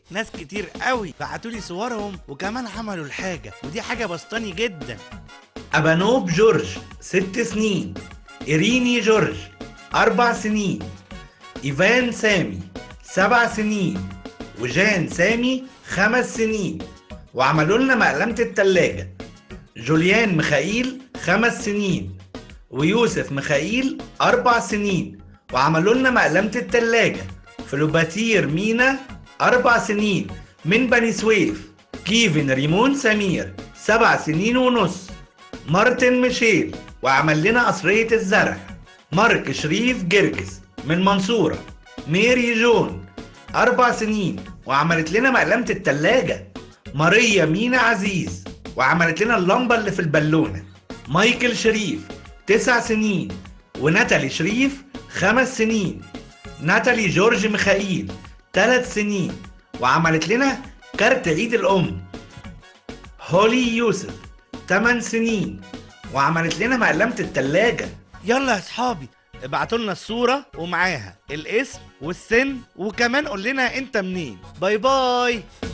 ناس كتير قوي بعتولي صورهم وكمان عملوا الحاجة ودي حاجة بسطاني جدا أبانوب جورج ست سنين إيريني جورج أربع سنين إيفان سامي سبع سنين وجان سامي خمس سنين وعملوا لنا مقلمة التلاجة جوليان ميخائيل خمس سنين ويوسف ميخائيل أربع سنين وعملوا لنا مقلمة التلاجة فلوباتير مينا أربع سنين من بني سويف كيفن ريمون سمير سبع سنين ونص مارتن ميشيل وعمل لنا قصرية الزرع مارك شريف جرجس من منصورة ميري جون أربع سنين وعملت لنا مقلمة التلاجة ماريا مينا عزيز وعملت لنا اللمبة اللي في البالونة مايكل شريف تسع سنين وناتالي شريف خمس سنين ناتالي جورج ميخائيل ثلاث سنين وعملت لنا كارت عيد الأم هولي يوسف 8 سنين وعملت لنا مقلمة التلاجة يلا يا صحابي ابعتوا لنا الصورة ومعاها الاسم والسن وكمان قول لنا انت منين باي باي